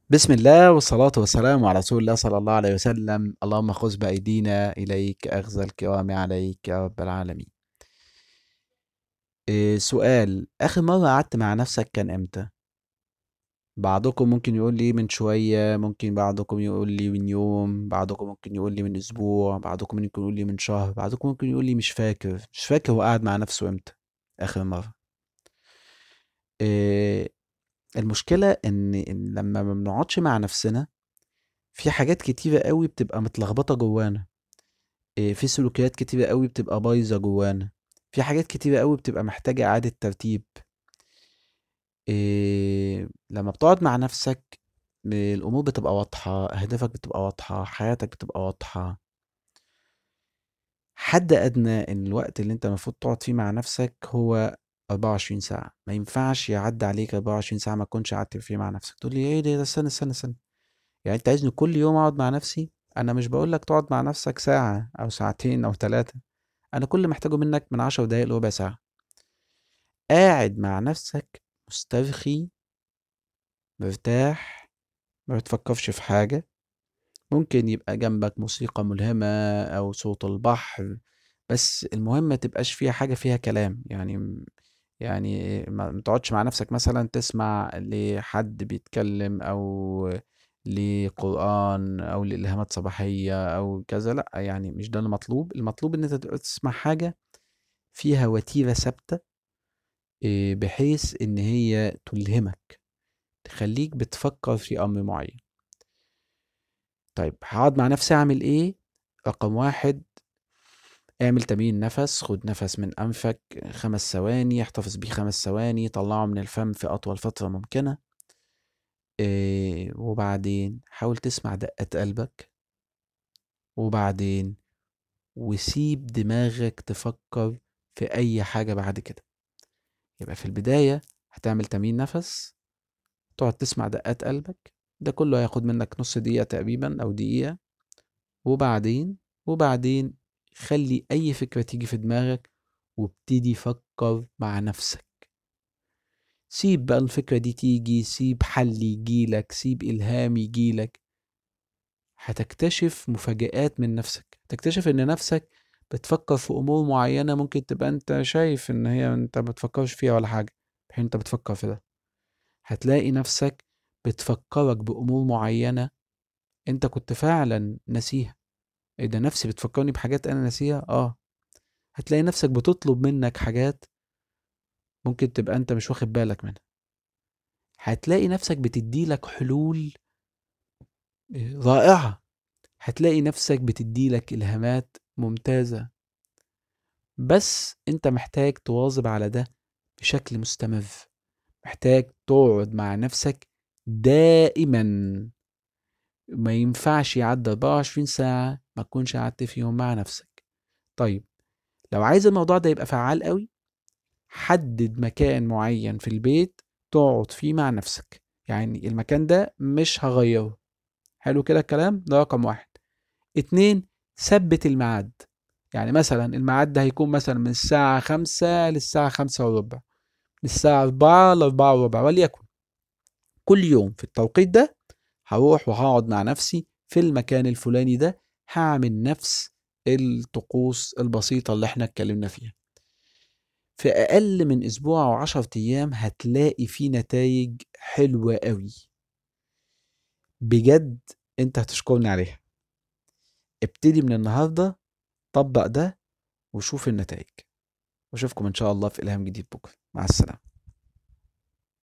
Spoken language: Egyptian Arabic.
بسم الله والصلاة والسلام على رسول الله صلى الله عليه وسلم اللهم خذ بأيدينا إليك أخذ الكرام عليك يا رب العالمين إيه سؤال آخر مرة قعدت مع نفسك كان إمتى؟ بعضكم ممكن يقول لي من شوية ممكن بعضكم يقول لي من يوم بعضكم ممكن يقول لي من أسبوع بعضكم ممكن يقول لي من شهر بعضكم ممكن يقول لي مش فاكر مش فاكر هو قاعد مع نفسه إمتى آخر مرة إيه المشكلة إن إن لما ما بنقعدش مع نفسنا في حاجات كتيرة قوي بتبقى متلخبطة جوانا إيه، في سلوكيات كتيرة قوي بتبقى بايظة جوانا في حاجات كتيرة قوي بتبقى محتاجة إعادة ترتيب إيه، لما بتقعد مع نفسك الأمور بتبقى واضحة أهدافك بتبقى واضحة حياتك بتبقى واضحة حد أدنى إن الوقت اللي أنت المفروض تقعد فيه مع نفسك هو 24 ساعة ما ينفعش يعدي عليك 24 ساعة ما تكونش قعدت فيه مع نفسك تقول لي ايه ده ده استنى استنى استنى يعني انت عايزني كل يوم اقعد مع نفسي انا مش بقول لك تقعد مع نفسك ساعة او ساعتين او ثلاثة انا كل اللي محتاجه منك من 10 دقايق لربع ساعة قاعد مع نفسك مسترخي مرتاح ما بتفكرش في حاجة ممكن يبقى جنبك موسيقى ملهمة أو صوت البحر بس المهم ما تبقاش فيها حاجة فيها كلام يعني يعني ما ما تقعدش مع نفسك مثلا تسمع لحد بيتكلم أو لقرآن أو لإلهامات صباحية أو كذا لأ يعني مش ده المطلوب المطلوب إن أنت تبقى تسمع حاجة فيها وتيرة ثابتة إيه، بحيث إن هي تلهمك تخليك بتفكر في أمر معين طيب هقعد مع نفسي أعمل إيه رقم واحد اعمل تمرين نفس خد نفس من أنفك خمس ثواني احتفظ بيه خمس ثواني طلعه من الفم في أطول فترة ممكنة إيه وبعدين حاول تسمع دقة قلبك وبعدين وسيب دماغك تفكر في أي حاجة بعد كده يبقى في البداية هتعمل تمرين نفس تقعد تسمع دقات قلبك ده كله هياخد منك نص دقيقة تقريبا أو دقيقة وبعدين وبعدين خلي أي فكرة تيجي في دماغك وابتدي فكر مع نفسك سيب بقى الفكرة دي تيجي سيب حل يجيلك سيب إلهام يجيلك هتكتشف مفاجآت من نفسك هتكتشف إن نفسك بتفكر في أمور معينة ممكن تبقى أنت شايف إن هي أنت ما بتفكرش فيها ولا حاجة بحين أنت بتفكر في ده هتلاقي نفسك بتفكرك بأمور معينة أنت كنت فعلا ناسيها إيه ده نفسي بتفكرني بحاجات أنا ناسيها آه هتلاقي نفسك بتطلب منك حاجات ممكن تبقى أنت مش واخد بالك منها هتلاقي نفسك بتديلك حلول رائعة هتلاقي نفسك بتديلك إلهامات ممتازة بس أنت محتاج تواظب على ده بشكل مستمر محتاج تقعد مع نفسك دائما ما ينفعش يعدي 24 ساعة ما تكونش قعدت فيهم مع نفسك طيب لو عايز الموضوع ده يبقى فعال قوي حدد مكان معين في البيت تقعد فيه مع نفسك يعني المكان ده مش هغيره حلو كده الكلام ده رقم واحد اتنين ثبت الميعاد يعني مثلا الميعاد ده هيكون مثلا من الساعة خمسة للساعة خمسة وربع من الساعة أربعة لأربعة وربع وليكن كل يوم في التوقيت ده هروح وهقعد مع نفسي في المكان الفلاني ده هعمل نفس الطقوس البسيطة اللي احنا اتكلمنا فيها في أقل من أسبوع أو عشرة أيام هتلاقي فيه نتائج حلوة قوي بجد انت هتشكرني عليها ابتدي من النهاردة طبق ده وشوف النتائج واشوفكم ان شاء الله في إلهام جديد بكرة مع السلامة